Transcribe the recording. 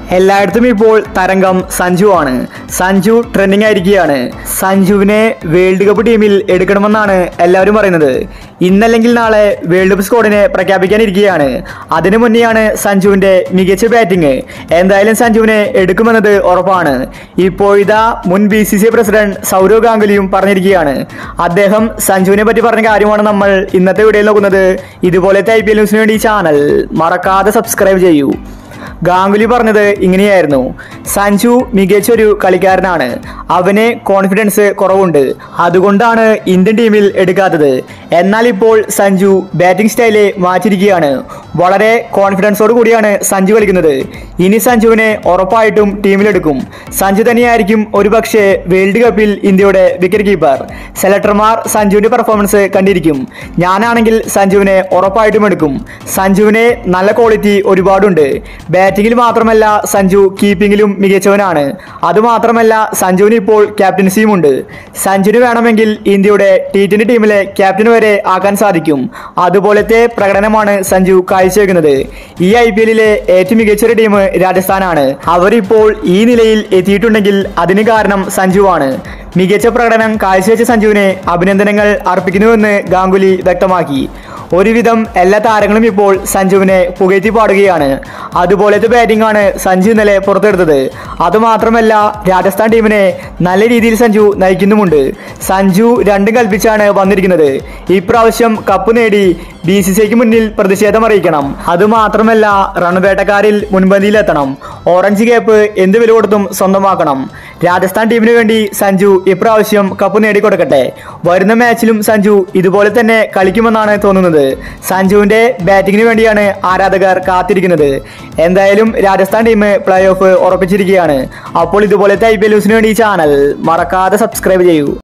എല്ലായിടത്തും ഇപ്പോൾ തരംഗം സഞ്ജു ആണ് സഞ്ജു ട്രെൻഡിങ് ആയിരിക്കുകയാണ് സഞ്ജുവിനെ വേൾഡ് കപ്പ് ടീമിൽ എടുക്കണമെന്നാണ് എല്ലാവരും പറയുന്നത് ഇന്നല്ലെങ്കിൽ നാളെ വേൾഡ് കപ്പ് സ്ക്വാഡിനെ പ്രഖ്യാപിക്കാനിരിക്കുകയാണ് അതിനു മുന്നെയാണ് സഞ്ജുവിന്റെ മികച്ച ബാറ്റിംഗ് എന്തായാലും സഞ്ജുവിനെ എടുക്കുമെന്നത് ഉറപ്പാണ് ഇപ്പോഴിതാ മുൻ B C C president Sourav ഗാംഗുലിയും പറഞ്ഞിരിക്കുകയാണ് അദ്ദേഹം സഞ്ജുവിനെ പറ്റി പറഞ്ഞ കാര്യമാണ് നമ്മൾ ഇന്നത്തെ വീഡിയോയിൽ നോക്കുന്നത് ഇതുപോലത്തെ ഐ പി എൽ ന്യൂസിന് വേണ്ടി ഈ ചാനൽ മറക്കാതെ സബ്സ്ക്രൈബ് ചെയ്യൂ ഗാംഗുലി പറഞ്ഞത് ഇങ്ങനെയായിരുന്നു സഞ്ജു മികച്ചൊരു കളിക്കാരനാണ് അവന് കോൺഫിഡൻസ് കുറവുണ്ട് അതുകൊണ്ടാണ് ഇന്ത്യൻ ടീമിൽ എടുക്കാത്തത് എന്നാൽ ഇപ്പോൾ സഞ്ജു ബാറ്റിംഗ് സ്റ്റൈല് മാറ്റിയിരിക്കുകയാണ് വളരെ കോൺഫിഡൻസോട് കൂടിയാണ് സഞ്ജു കളിക്കുന്നത് ഇനി സഞ്ജുവിനെ ഉറപ്പായിട്ടും ടീമിലെടുക്കും സഞ്ജു തന്നെയായിരിക്കും ഒരുപക്ഷെ വേൾഡ് കപ്പിൽ ഇന്ത്യയുടെ വിക്കറ്റ് കീപ്പർ സെലക്ടർമാർ സഞ്ജുവിന്റെ പെർഫോമൻസ് കണ്ടിരിക്കും ഞാനാണെങ്കിൽ സഞ്ജുവിനെ ഉറപ്പായിട്ടും എടുക്കും സഞ്ജുവിന് നല്ല ക്വാളിറ്റി ഒരുപാടുണ്ട് ബാറ്റിംഗിൽ മാത്രമല്ല സഞ്ജു കീപ്പിംഗിലും മികച്ചവനാണ് അതുമാത്രമല്ല സഞ്ജുവിന് ഇപ്പോൾ ക്യാപ്റ്റൻസിയും ഉണ്ട് സഞ്ജുവിന് വേണമെങ്കിൽ ഇന്ത്യയുടെ ടി ട്വന്റി ടീമിലെ ക്യാപ്റ്റൻ വരെ ആക്കാൻ സാധിക്കും അതുപോലത്തെ പ്രകടനമാണ് സഞ്ജു കാഴ്ചവെക്കുന്നത് ഈ ഐ പി എല്ലിലെ ഏറ്റവും മികച്ചൊരു ടീം രാജസ്ഥാനാണ് അവരിപ്പോൾ ഈ നിലയിൽ എത്തിയിട്ടുണ്ടെങ്കിൽ അതിന് കാരണം സഞ്ജുവാണ് മികച്ച പ്രകടനം കാഴ്ചവെച്ച സഞ്ജുവിനെ അഭിനന്ദനങ്ങൾ അർപ്പിക്കുന്നുവെന്ന് ഗാംഗുലി വ്യക്തമാക്കി ഒരുവിധം എല്ലാ താരങ്ങളും ഇപ്പോൾ സഞ്ജുവിനെ പുകഴ്ത്തി പാടുകയാണ് അതുപോലത്തെ ബാറ്റിംഗ് ആണ് സഞ്ജു ഇന്നലെ പുറത്തെടുത്തത് അതുമാത്രമല്ല രാജസ്ഥാൻ ടീമിനെ നല്ല രീതിയിൽ സഞ്ജു നയിക്കുന്നുമുണ്ട് സഞ്ജു രണ്ടും കൽപ്പിച്ചാണ് വന്നിരിക്കുന്നത് ഇപ്രാവശ്യം കപ്പ് നേടി ബി സി സിക്ക് മുന്നിൽ പ്രതിഷേധം അറിയിക്കണം അതുമാത്രമല്ല റൺവേട്ടക്കാരിൽ മുൻപന്തിയിലെത്തണം ഓറഞ്ച് ക്യാപ്പ് എന്ത് വില കൊടുത്തും സ്വന്തമാക്കണം രാജസ്ഥാൻ ടീമിന് വേണ്ടി സഞ്ജു ഇപ്രാവശ്യം കപ്പ് നേടിക്കൊടുക്കട്ടെ വരുന്ന മാച്ചിലും സഞ്ജു ഇതുപോലെ തന്നെ കളിക്കുമെന്നാണ് തോന്നുന്നത് സഞ്ജുവിന്റെ ബാറ്റിങ്ങിന് വേണ്ടിയാണ് ആരാധകർ കാത്തിരിക്കുന്നത് എന്തായാലും രാജസ്ഥാൻ ടീം പ്ലേ ഓഫ് ഉറപ്പിച്ചിരിക്കുകയാണ് അപ്പോൾ ഇതുപോലത്തെ ഐ പി എൽ ന്യൂസിന് വേണ്ടി ഈ ചാനൽ മറക്കാതെ സബ്സ്ക്രൈബ് ചെയ്യൂ